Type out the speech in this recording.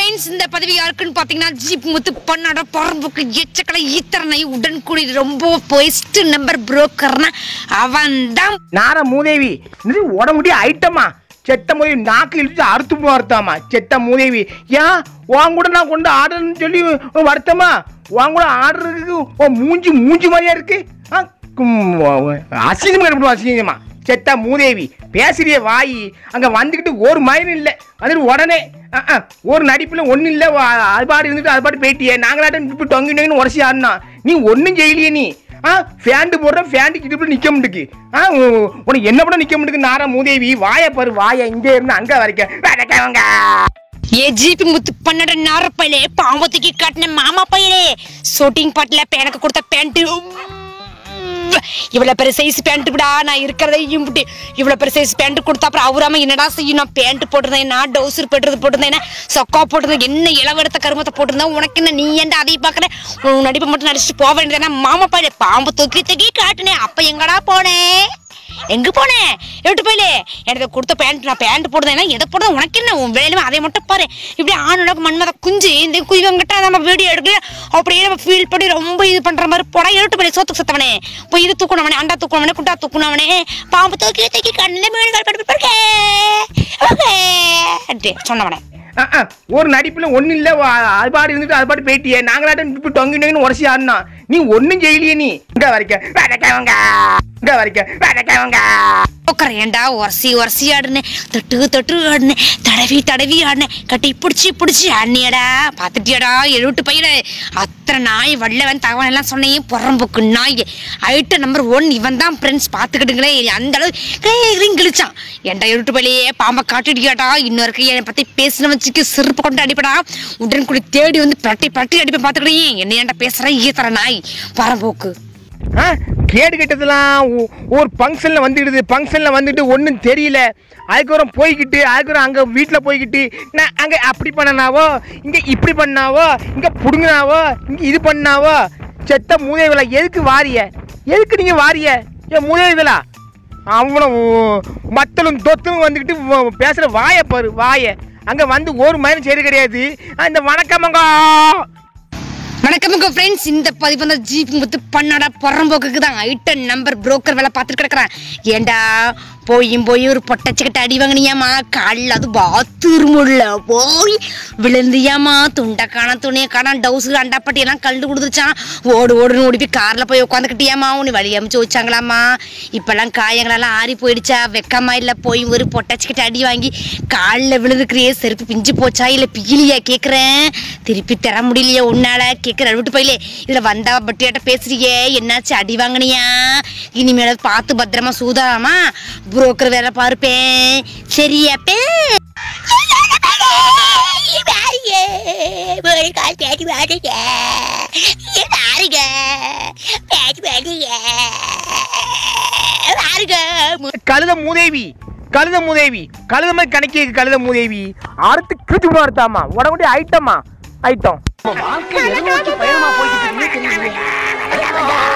friends இந்த பதவி யாருக்குன்னு பாத்தீங்கன்னா ஜீப் முத்து பண்ணாட பரம்புக்கு எச்சக்கலை ஈத்தரனை உடன்குடி ரொம்ப பெஸ்ட் நம்பர் புரோக்கர்னா அவன் தான் நார மூதேவி இது உடம்புடி ஐட்டமா செத்த மூதேவி நாக்கு இழுத்து அறுத்து போய் வருத்தாமா செத்த மூதேவி ஏன் உன் கூட நான் கொண்டு ஆர்டர்னு சொல்லி வருத்தமா உன் கூட ஆர்டருக்கு உன் மூஞ்சி மூஞ்சி மாதிரியா இருக்கு ஆ, கும், அசிங்கமா இருப்போம் அசிங்கமா செத்த மூதேவி பேசுறிய வாய் அங்க வந்துக்கிட்டு ஒரு மயிரும் இல்லை வந்துட்டு உடனே அஹ், அஹ், ஒரு நடிப்புல ஒன்றும் இல்லை அது பாட்டு இருந்துட்டு அது பாட்டு போயிட்டியே நாங்களாட்டம் இப்போ டொங்கி டொங்கின்னு உடச்சி ஆடினா நீ ஒன்றும் செய்யலையே நீ ஆ ஃபேண்டு போடுற ஃபேண்டு கிட்ட நிக்க முடியுக்கு ஆ உ- உனக்கு என்ன கூட நிக்க முடியுக்கு நாரா மூதேவி வாய பாரு வாய இங்க இருந்து அங்க வரைக்கும் வணக்கங்க ஏ ஜீப் முத்து பண்ணாட நாரப்பையிலே பாம்பத்துக்கு காட்டின மாமா பையலே ஷூட்டிங் பாட்டில் எனக்கு கொடுத்த பேண்ட் இவ்வளவு பெரிய சைஸ் பேண்ட் விடா நான் இருக்கிறத இம்பிட்டு இவ்வளவு பெரிய சைஸ் பேண்ட் கொடுத்தா அப்புறம் அவராம என்னடா செய்யும் நான் பேண்ட் போட்டிருந்தேன் நான் டவுசர் போட்டுறது போட்டிருந்தேன் சொக்கா போட்டிருந்தேன் என்ன இளவெடுத்த கருமத்தை போட்டிருந்தேன் உனக்கு என்ன நீ ஏன்டா அதையும் பார்க்கற உன் நடிப்பை மட்டும் நடிச்சுட்டு போக வேண்டியதானே மாமா பையலே பாம்பு தூக்கி தூக்கி காட்டுனேன் அப்ப எங்கடா போனேன் எங்க போனேன் எட்டு போயிலே எனக்கு கொடுத்த பேண்ட் நான் பேண்ட் போடுறேன்னா எதை போடுறேன் உனக்கு என்ன உன் வேலையுமே அதை மட்டும் பாரு இப்படி ஆணுனக்கு மண்மத குஞ்சு இந்த குய்வங்கிட்ட நம்ம வீடியோ எடுக்க அப்படியே நம்ம ஃபீல் பண்ணி ரொம்ப இது பண்ற மாதிரி போடா எட்டு போய் சோத்துக்கு சத்தவனே போய் இது தூக்கணவனே அண்டா தூக்கணவனே குண்டா தூக்கணவனே பாம்பு தூக்கி தூக்கி கண்ணில் மீன்கள் படுப்பே சொன்னவனே அஹ், அஹ், ஒரு நடிப்புல ஒன்றும் இல்லை அது பாட்டு இருந்துட்டு அது பாட்டு போயிட்டியே நாங்களாட்டம் இப்போ டொங்கி டொங்கின்னு உடச்சி ஆடினா நீ ஒன்றும் செய்யலையே நீ இங்க வரைக்கும் வணக்கங்க இங்க வரைக்கும் வணக்கங்க உட்காரேன்டா உரசி உரசி ஆடுனேன் தொட்டு தொட்டு ஆடுனேன் தடவி தடவி ஆடுனேன் கட்டி பிடிச்சி பிடிச்சி ஆடினியடா பார்த்துட்டியாடா எழுட்டு பையல அத்தனை நாய் வல்லவன் தகவல் எல்லாம் சொன்னேன் புறம்புக்கு நாய் ஐட்ட நம்பர் ஒன் இவன் தான் ஃப்ரெண்ட்ஸ் பார்த்துக்கிட்டுங்களே அந்த அளவு கிழிச்சான் என்டா எழுட்டு பையிலேயே பாம்பை காட்டிட்டியாடா இன்னொருக்கு என்னை பற்றி பேசின வச்சுக்கு செருப்பு கொண்டு அடிப்படா உடன்குடி தேடி வந்து பரட்டி பரட்டி அடிப்பேன் பார்த்துக்கிட்டே என்ன ஏன்டா பேசுகிறேன் ஈத்தர நாய் பரம்போக்கு ஆ கேடு கெட்டதெல்லாம் ஒ- ஒரு ஃபங்க்ஷனில் வந்துடுது ஃபங்க்ஷனில் வந்துட்டு ஒன்றும் தெரியல அதுக்கப்புறம் போய்கிட்டு அதுக்கப்புறம் அங்கே வீட்டில் போய்கிட்டு நான் அங்கே அப்படி பண்ணனாவோ இங்கே இப்படி பண்ணாவோ இங்கே பிடுங்கினாவோ இங்கே இது பண்ணாவோ செத்த மூதேவிலா எதுக்கு வாரிய எதுக்கு நீங்கள் வாரிய ஏன் மூதேவிலா அவனை மத்தலும் தொத்தலும் வந்துக்கிட்டு வ- பேசுகிற வாயை பாரு வாயை அங்கே வந்து ஒரு மயிலும் சரி கிடையாது அந்த வணக்கமங்க வணக்கம் உங்க ஃப்ரெண்ட்ஸ் இந்த பதிவு வந்து ஜீப் முத்து பண்ணாடா புறம்போக்குக்கு தான் ஐட்டன் நம்பர் புரோக்கர் வேலை பார்த்துட்டு கிடக்குறேன் ஏண்டா போயும் போய் ஒரு பொட்டச்சிக்கிட்ட அடி வாங்கினியாமா காலில் அது பாத்ரூம் உள்ள போய் விழுந்தியாமா துண்டை காண துணியை காண டவுஸு அண்டாப்பட்டி எல்லாம் கழண்டு கொடுத்துருச்சான் ஓடு ஓடுன்னு ஓடி போய் காரில் போய் உட்காந்துக்கிட்டியாமா உன்னை வழி அமைச்சு வச்சாங்களாமா இப்போல்லாம் காயங்களெல்லாம் ஆறி போயிடுச்சா வெக்கமா இல்லை போய் ஒரு பொட்டச்சிக்கிட்ட அடி வாங்கி காலில் விழுந்துக்கிறியே செருப்பு பிஞ்சு போச்சா இல்லை பியிலியா கேட்குறேன் திருப்பி தர முடியலையே உன்னால கேட்குற விட்டு போயிலே இதில் வந்தா பட்டியாட்ட பேசுறியே என்னாச்சு அடி வாங்கினியா இனிமேல பார்த்து பத்திரமா சூதாராமா புரோக்கர் வேலை பார்ப்பேன் சரியாப்பே கழுத மூதேவி கழுத மூதேவி கழுத மாதிரி கணக்கி கழுத மூதேவி அறுத்து கிழிச்சு விட அறுத்தாமா உடம்புடைய ஐட்டமா ஐட்டம் வாழ்க்கை எதை நோக்கி பயணமா போய்கிட்டு இருக்குன்னே தெரியல